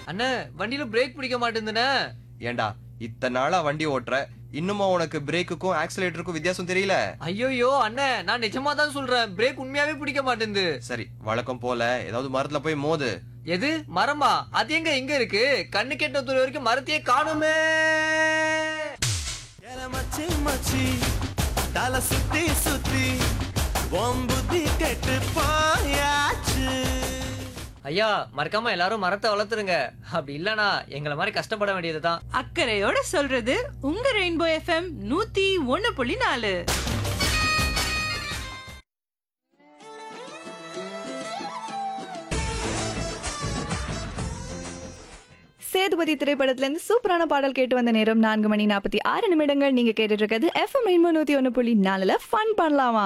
அண்ணே வண்டியில பிரேக் பிடிக்க மாட்டேங்குதுண்ணே ஏண்டா இத்தனை நாளா வண்டி ஓட்டுற இன்னுமா உனக்கு பிரேக்குக்கும் ஆக்சிலேட்டருக்கும் வித்தியாசம் தெரியல ஐயோயோ அண்ணே நான் நிஜமா தான் சொல்றேன் பிரேக் உண்மையாவே பிடிக்க மாட்டேங்குது சரி வழக்கம் போல ஏதாவது மரத்துல போய் மோது எது மரமா அது எங்க இங்க இருக்கு கண்ணு கெட்ட தூரம் வரைக்கும் மரத்தையே காணுமே எல மச்சி மச்சி தலை சுத்தி சுத்தி உன் புத்தி கெட்டு போயாச்சு ஐயா மறக்காம எல்லாரும் மரத்தை வளர்த்துருங்க அப்படி இல்லனா எங்களை மாதிரி கஷ்டப்பட வேண்டியதுதான் அக்கறையோட சொல்றது உங்க ரெயின்போ எஃப்எம் நூத்தி ஒன்னு புள்ளி நாலு சேதுபதி திரைப்படத்துல இருந்து சூப்பரான பாடல் கேட்டு வந்த நேரம் நான்கு மணி நாற்பத்தி ஆறு நிமிடங்கள் நீங்க கேட்டுட்டு இருக்கிறது எஃப்எம் ரெயின்போ நூத்தி ஒன்று புள்ளி நாலுல ஃபன் பண்ணலாமா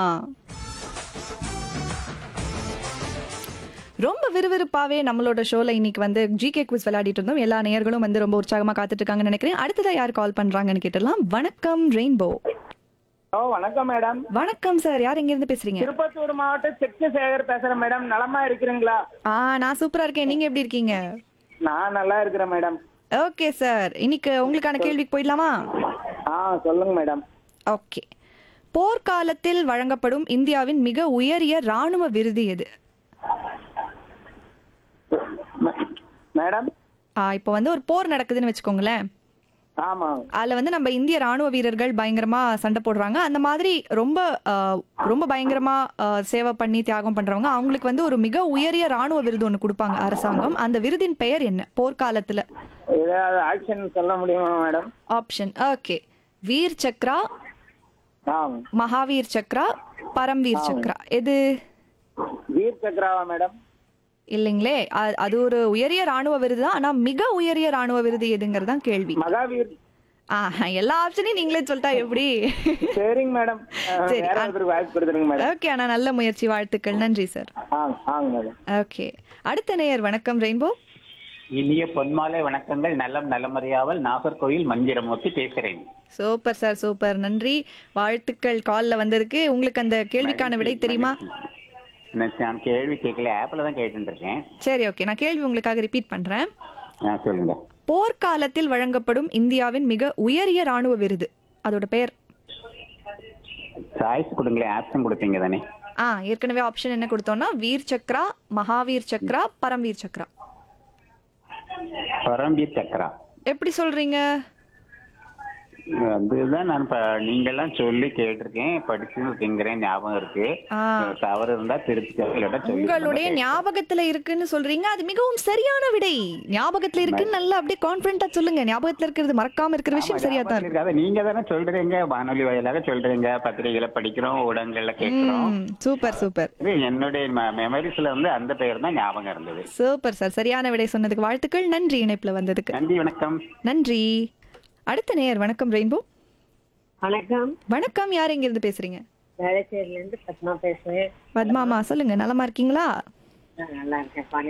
ரொம்ப விறுவிறுப்பாவே நம்மளோட ஷோல இன்னைக்கு வந்து ஜிகே குவிஸ் விளையாடிட்டு இருந்தோம் எல்லா நேயர்களும் வந்து ரொம்ப உற்சாகமா காத்துட்டு இருக்காங்கன்னு நினைக்கிறேன் அடுத்ததா யார் கால் பண்றாங்கன்னு கேட்டலாம் வணக்கம் ரெயின்போ ஓ வணக்கம் மேடம் வணக்கம் சார் யார் எங்க இருந்து பேசுறீங்க திருப்பத்தூர் மாவட்டம் செக்கு சேகர் பேசுறேன் மேடம் நலமா இருக்கிறீங்களா ஆ நான் சூப்பரா இருக்கேன் நீங்க எப்படி இருக்கீங்க நான் நல்லா இருக்கிறேன் மேடம் ஓகே சார் இன்னைக்கு உங்களுக்கான கேள்விக்கு போயிடலாமா ஆ சொல்லுங்க மேடம் ஓகே போர்க்காலத்தில் வழங்கப்படும் இந்தியாவின் மிக உயரிய ராணுவ விருது எது ம- மேடம் ஆ, இப்போ வந்து ஒரு போர் நடக்குதுன்னு வச்சுக்கோங்களேன் ஆமா அதில் வந்து நம்ம இந்திய ராணுவ வீரர்கள் பயங்கரமா சண்டை போடுறாங்க அந்த மாதிரி ரொம்ப ஆ, ரொம்ப பயங்கரமா ஆ, சேவை பண்ணி தியாகம் பண்றவங்க அவங்களுக்கு வந்து ஒரு மிக உயரிய ராணுவ விருது ஒன்று கொடுப்பாங்க அரசாங்கம் அந்த விருதின் பெயர் என்ன போர்க்காலத்துல ஏதாவது ஆக்ஷன் சொல்ல முடியுமா madam option okay Vir Chakra ஆ மகாவீர் சக்ரா பரம்வீர் சக்ரா எது வீர் சக்ராவா மேடம் இல்லைங்களே அ- அது ஒரு உயரிய ராணுவ விருது தான் ஆனா மிக உயரிய ராணுவ விருது எதுங்கிறது தான் கேள்வி மகாவீர் ஆ எல்லா ஆப்ஷனையும் நீங்களே சொல்லிட்டா எப்படி சரிங்க மேடம் ஆ, சரி, வேற ஆ- ஒருத்தருக்கு வாய்ப்பு கொடுத்துருங்க மேடம் ஓகே ஆனா நல்ல முயற்சி வாழ்த்துக்கள் நன்றி சார் ஆ ஆங்க மேடம் ஓகே அடுத்த நேயர் வணக்கம் ரெயின்போ இனிய பொன்மாலை வணக்கங்கள் நலம் நலமறியாமல் நாகர்கோயில் மஞ்சிரமூர்த்தி பேசுறேன் சூப்பர் சார் சூப்பர் நன்றி வாழ்த்துக்கள் கால்ல வந்ததுக்கு உங்களுக்கு அந்த கேள்விக்கான விடை தெரியுமா நான் நான் கேள்வி கேட்கல ஆப்ல தான் கேட்டுட்டு இருக்கேன் சரி ஓகே நான் கேள்வி உங்களுக்காக ரிப்பீட் பண்றேன் ஆ, சொல்லுங்க போர்க்காலத்தில் வழங்கப்படும் இந்தியாவின் மிக உயரிய ராணுவ விருது அதோட பெயர் சாய்ஸ் கொடுங்களேன் ஆப்ஷன் கொடுப்பீங்க தானே ஆ ஏற்கனவே ஆப்ஷன் என்ன கொடுத்தோம்னா வீர் சக்ரா மகாவீர் சக்ரா பரம்வீர் சக்ரா பரம்பீர் சக்கரா எப்படி சொல்றீங்க அதுதான் நான் இப்ப நீங்கெல்லாம் சொல்லி கேட்டிருக்கேன் படிச்சு இருக்கேங்கிறேன் ஞாபகம் இருக்கு ஆ. தவறு இருந்தா திருப்பி இல்லாட்டா சொல்லி உங்களுடைய ஞாபகத்துல இருக்குன்னு சொல்றீங்க அது மிகவும் சரியான விடை ஞாபகத்துல இருக்குன்னு நல்லா அப்படியே கான்பிடண்டா சொல்லுங்க ஞாபகத்துல இருக்கிறது மறக்காம இருக்கிற விஷயம் சரியா தான் இருக்கு அதை நீங்க தானே சொல்றீங்க வானொலி வாயிலாக சொல்றீங்க பத்திரிகைகளை படிக்கிறோம் ஊடகங்கள்ல கேட்கிறோம் ம், சூப்பர் சூப்பர் இது என்னுடைய மெமரிஸ்ல வந்து அந்த பெயர் தான் ஞாபகம் இருந்தது சூப்பர் சார் சரியான விடை சொன்னதுக்கு வாழ்த்துக்கள் நன்றி இணைப்புல வந்ததுக்கு நன்றி வணக்கம் நன்றி அடுத்த நேயர் வணக்கம் ரெயின்போ வணக்கம் வணக்கம் யார் எங்க இருந்து பேசுறீங்க வேளச்சேரியில இருந்து பத்மா பேசுறேன் பத்மாமா சொல்லுங்க நலமா இருக்கீங்களா நான் நல்லா இருக்கேன்